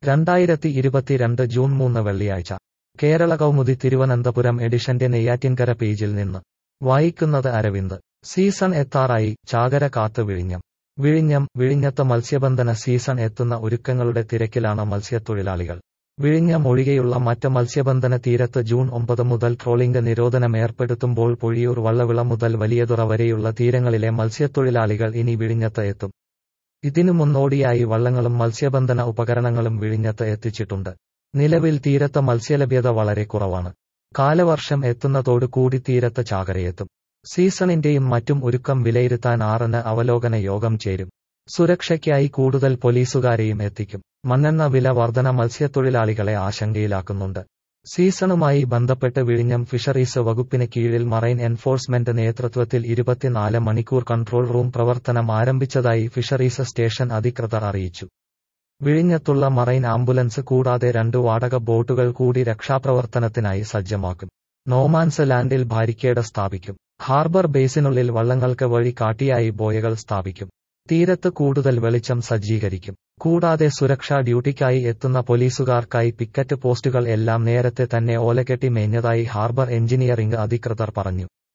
രണ്ടായിരത്തി ഇരുപത്തിരണ്ട് ജൂൺ മൂന്ന് വെള്ളിയാഴ്ച കേരള കൗമുദി തിരുവനന്തപുരം എഡിഷന്റെ നെയ്യാറ്റിൻകര പേജിൽ നിന്ന് വായിക്കുന്നത് അരവിന്ദ് സീസൺ എത്താറായി ചാകര കാത്ത് വിഴിഞ്ഞം വിഴിഞ്ഞം വിഴിഞ്ഞത്ത് മത്സ്യബന്ധന സീസൺ എത്തുന്ന ഒരുക്കങ്ങളുടെ തിരക്കിലാണ് മത്സ്യത്തൊഴിലാളികൾ വിഴിഞ്ഞം ഒഴികെയുള്ള മറ്റ് മത്സ്യബന്ധന തീരത്ത് ജൂൺ ഒമ്പത് മുതൽ ട്രോളിംഗ് നിരോധനം ഏർപ്പെടുത്തുമ്പോൾ പൊഴിയൂർ വള്ളവിള മുതൽ വലിയതുറ വരെയുള്ള തീരങ്ങളിലെ മത്സ്യത്തൊഴിലാളികൾ ഇനി വിഴിഞ്ഞത്ത് എത്തും ഇതിനു മുന്നോടിയായി വള്ളങ്ങളും മത്സ്യബന്ധന ഉപകരണങ്ങളും വിഴിഞ്ഞത്ത് എത്തിച്ചിട്ടുണ്ട് നിലവിൽ തീരത്ത് മത്സ്യലഭ്യത വളരെ കുറവാണ് കാലവർഷം എത്തുന്നതോടു കൂടി തീരത്ത് ചാകരയെത്തും സീസണിന്റെയും മറ്റും ഒരുക്കം വിലയിരുത്താൻ ആറിന് അവലോകന യോഗം ചേരും സുരക്ഷയ്ക്കായി കൂടുതൽ പോലീസുകാരെയും എത്തിക്കും മണ്ണെണ്ണ വില വർധന മത്സ്യത്തൊഴിലാളികളെ ആശങ്കയിലാക്കുന്നുണ്ട് സീസണുമായി ബന്ധപ്പെട്ട് വിഴിഞ്ഞം ഫിഷറീസ് വകുപ്പിന് കീഴിൽ മറൈൻ എൻഫോഴ്സ്മെന്റ് നേതൃത്വത്തിൽ ഇരുപത്തിനാല് മണിക്കൂർ കൺട്രോൾ റൂം പ്രവർത്തനം ആരംഭിച്ചതായി ഫിഷറീസ് സ്റ്റേഷൻ അധികൃതർ അറിയിച്ചു വിഴിഞ്ഞത്തുള്ള മറൈൻ ആംബുലൻസ് കൂടാതെ രണ്ട് വാടക ബോട്ടുകൾ കൂടി രക്ഷാപ്രവർത്തനത്തിനായി സജ്ജമാക്കും നോമാൻസ് ലാൻഡിൽ ബാരിക്കേഡ് സ്ഥാപിക്കും ഹാർബർ ബേസിനുള്ളിൽ വള്ളങ്ങൾക്ക് വഴി കാട്ടിയായി ബോയകൾ സ്ഥാപിക്കും തീരത്ത് കൂടുതൽ വെളിച്ചം സജ്ജീകരിക്കും കൂടാതെ സുരക്ഷാ ഡ്യൂട്ടിക്കായി എത്തുന്ന പോലീസുകാർക്കായി പിക്കറ്റ് പോസ്റ്റുകൾ എല്ലാം നേരത്തെ തന്നെ ഓലകെട്ടി മേഞ്ഞതായി ഹാർബർ എഞ്ചിനീയറിംഗ് അധികൃതർ പറഞ്ഞു